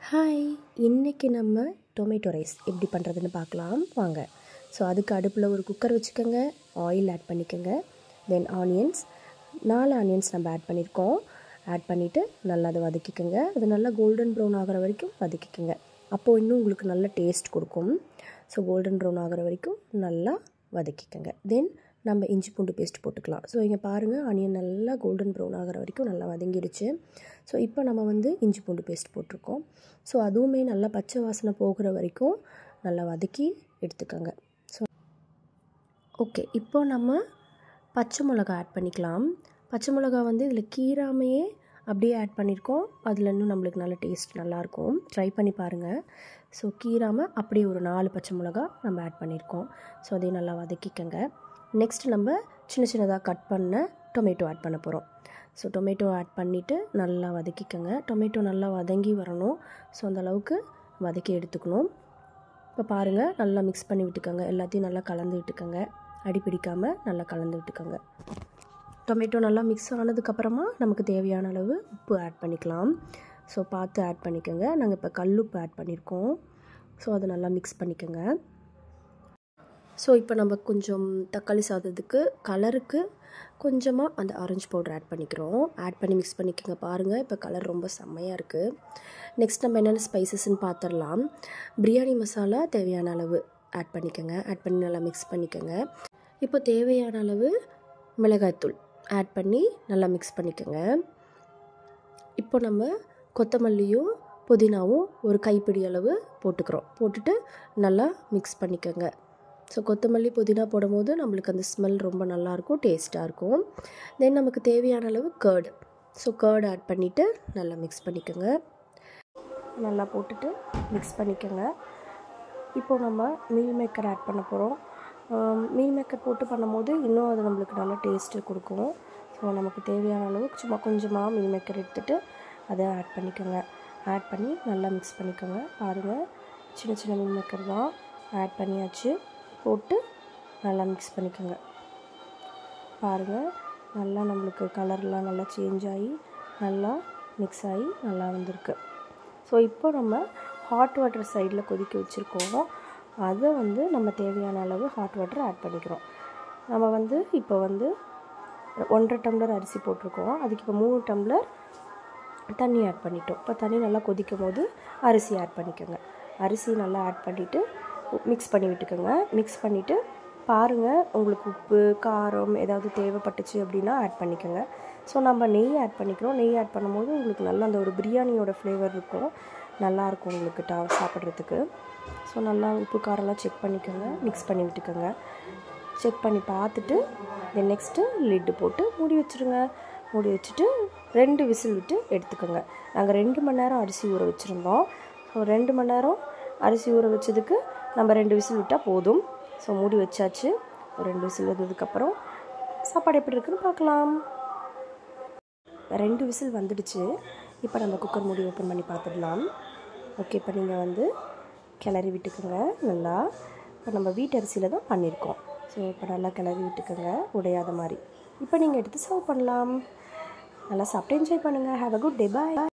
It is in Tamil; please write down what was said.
ஹாய் இன்றைக்கி நம்ம டொமேட்டோ ரைஸ் எப்படி பண்ணுறதுன்னு பார்க்கலாம் வாங்க ஸோ அதுக்கு அடுப்பில் ஒரு குக்கர் வச்சுக்கோங்க ஆயில் ஆட் பண்ணிக்கோங்க தென் ஆனியன்ஸ் நாலு ஆனியன்ஸ் நம்ம ஆட் பண்ணியிருக்கோம் ஆட் பண்ணிவிட்டு நல்லா அதை வதக்கிக்கோங்க அது நல்லா கோல்டன் ப்ரௌன் ஆகிற வரைக்கும் வதக்கிக்கோங்க அப்போது இன்னும் உங்களுக்கு நல்ல டேஸ்ட் கொடுக்கும் ஸோ கோல்டன் ப்ரௌன் ஆகிற வரைக்கும் நல்லா வதக்கிக்கோங்க தென் நம்ம இஞ்சி பூண்டு பேஸ்ட் போட்டுக்கலாம் ஸோ இங்கே பாருங்கள் ஆனியன் நல்லா கோல்டன் ப்ரௌன் ஆகிற வரைக்கும் நல்லா வதங்கிடுச்சு ஸோ இப்போ நம்ம வந்து இஞ்சி பூண்டு பேஸ்ட் போட்டிருக்கோம் ஸோ அதுவுமே நல்லா பச்சை வாசனை போகிற வரைக்கும் நல்லா வதக்கி எடுத்துக்கோங்க ஸோ ஓகே இப்போ நம்ம பச்சை மிளகா ஆட் பண்ணிக்கலாம் பச்சை மிளகா வந்து இதில் கீராமையே அப்படியே ஆட் பண்ணியிருக்கோம் அதில் இன்னும் நம்மளுக்கு நல்ல டேஸ்ட் நல்லாயிருக்கும் ட்ரை பண்ணி பாருங்கள் ஸோ கீராமல் அப்படியே ஒரு நாலு பச்சை மிளகா நம்ம ஆட் பண்ணியிருக்கோம் ஸோ அதையும் நல்லா வதக்கிக்கங்க நெக்ஸ்ட் நம்ம சின்ன சின்னதாக கட் பண்ண டொமேட்டோ ஆட் பண்ண போகிறோம் ஸோ டொமேட்டோ ஆட் பண்ணிவிட்டு நல்லா வதக்கிக்கோங்க டொமேட்டோ நல்லா வதங்கி வரணும் ஸோ அந்த அளவுக்கு வதக்கி எடுத்துக்கணும் இப்போ பாருங்கள் நல்லா மிக்ஸ் பண்ணி விட்டுக்கோங்க எல்லாத்தையும் நல்லா கலந்து விட்டுக்கோங்க அடி பிடிக்காமல் நல்லா கலந்து விட்டுக்கோங்க டொமேட்டோ நல்லா மிக்ஸ் ஆனதுக்கப்புறமா நமக்கு தேவையான அளவு உப்பு ஆட் பண்ணிக்கலாம் ஸோ பார்த்து ஆட் பண்ணிக்கோங்க நாங்கள் இப்போ கல் உப்பு ஆட் பண்ணியிருக்கோம் ஸோ அதை நல்லா மிக்ஸ் பண்ணிக்கோங்க ஸோ இப்போ நம்ம கொஞ்சம் தக்காளி சாதத்துக்கு கலருக்கு கொஞ்சமாக அந்த ஆரஞ்சு பவுடர் ஆட் பண்ணிக்கிறோம் ஆட் பண்ணி மிக்ஸ் பண்ணிக்கோங்க பாருங்கள் இப்போ கலர் ரொம்ப செம்மையாக இருக்குது நெக்ஸ்ட் நம்ம என்னென்ன ஸ்பைசஸ்ன்னு பார்த்துடலாம் பிரியாணி மசாலா தேவையான அளவு ஆட் பண்ணிக்கோங்க ஆட் பண்ணி நல்லா மிக்ஸ் பண்ணிக்கோங்க இப்போ தேவையான அளவு மிளகாய்த்தூள் ஆட் பண்ணி நல்லா மிக்ஸ் பண்ணிக்கோங்க இப்போ நம்ம கொத்தமல்லியும் புதினாவும் ஒரு கைப்பிடி அளவு போட்டுக்கிறோம் போட்டுட்டு நல்லா மிக்ஸ் பண்ணிக்கோங்க ஸோ கொத்தமல்லி புதினா போடும்போது நம்மளுக்கு அந்த ஸ்மெல் ரொம்ப நல்லாயிருக்கும் டேஸ்ட்டாக இருக்கும் தென் நமக்கு தேவையான அளவு கேர்டு ஸோ கேர்டு ஆட் பண்ணிவிட்டு நல்லா மிக்ஸ் பண்ணிக்கோங்க நல்லா போட்டுட்டு மிக்ஸ் பண்ணிக்கோங்க இப்போது நம்ம மீல் மேக்கர் ஆட் பண்ண போகிறோம் மீல் மேக்கர் போட்டு பண்ணும்போது இன்னும் அது நம்மளுக்கு நல்லா டேஸ்ட்டு கொடுக்கும் ஸோ நமக்கு தேவையான அளவு சும்மா கொஞ்சமாக மீல் மேக்கர் எடுத்துகிட்டு அதை ஆட் பண்ணிக்கோங்க ஆட் பண்ணி நல்லா மிக்ஸ் பண்ணிக்கோங்க பாருங்கள் சின்ன சின்ன மீல் மேக்கர் தான் ஆட் பண்ணியாச்சு போட்டு நல்லா மிக்ஸ் பண்ணிக்கோங்க பாருங்கள் நல்லா நம்மளுக்கு கலர்லாம் நல்லா சேஞ்ச் ஆகி நல்லா மிக்ஸ் ஆகி நல்லா வந்திருக்கு ஸோ இப்போ நம்ம ஹாட் வாட்டர் சைடில் கொதிக்க வச்சுருக்கோம் அதை வந்து நம்ம தேவையான அளவு ஹாட் வாட்டர் ஆட் பண்ணிக்கிறோம் நம்ம வந்து இப்போ வந்து ஒன்றரை டம்ளர் அரிசி போட்டிருக்கோம் அதுக்கு இப்போ மூணு டம்ளர் தண்ணி ஆட் பண்ணிட்டோம் இப்போ தண்ணி நல்லா கொதிக்கும் போது அரிசி ஆட் பண்ணிக்கோங்க அரிசி நல்லா ஆட் பண்ணிவிட்டு மிக்ஸ் பண்ணி விட்டுக்கோங்க மிக்ஸ் பண்ணிவிட்டு பாருங்கள் உங்களுக்கு உப்பு காரம் ஏதாவது தேவைப்பட்டுச்சு அப்படின்னா ஆட் பண்ணிக்கோங்க ஸோ நம்ம நெய் ஆட் பண்ணிக்கிறோம் நெய் ஆட் பண்ணும்போது உங்களுக்கு நல்லா அந்த ஒரு பிரியாணியோட ஃப்ளேவர் இருக்கும் நல்லாயிருக்கும் உங்களுக்கு டா சாப்பிட்றதுக்கு ஸோ நல்லா உப்பு காரம்லாம் செக் பண்ணிக்கோங்க மிக்ஸ் பண்ணி விட்டுக்கோங்க செக் பண்ணி பார்த்துட்டு தென் நெக்ஸ்ட்டு லிட்டு போட்டு மூடி வச்சுருங்க மூடி வச்சுட்டு ரெண்டு விசில் விட்டு எடுத்துக்கோங்க நாங்கள் ரெண்டு மணி நேரம் அரிசி ஊற வச்சுருந்தோம் ஸோ ரெண்டு மணி நேரம் அரிசி ஊற வச்சதுக்கு நம்ம ரெண்டு விசில் விட்டால் போதும் ஸோ மூடி வச்சாச்சு ஒரு ரெண்டு விசில் வந்ததுக்கப்புறம் சாப்பாடு எப்படி இருக்குன்னு பார்க்கலாம் ரெண்டு விசில் வந்துடுச்சு இப்போ நம்ம குக்கர் மூடி ஓப்பன் பண்ணி பார்த்துடலாம் ஓகே இப்போ நீங்கள் வந்து கிளறி விட்டுக்கோங்க நல்லா இப்போ நம்ம வீட்டு அரிசியில் தான் பண்ணியிருக்கோம் ஸோ இப்போ நல்லா கிளறி விட்டுக்கோங்க உடையாத மாதிரி இப்போ நீங்கள் எடுத்து சர்வ் பண்ணலாம் நல்லா சாப்பிட்டு என்ஜாய் பண்ணுங்கள் have a good day bye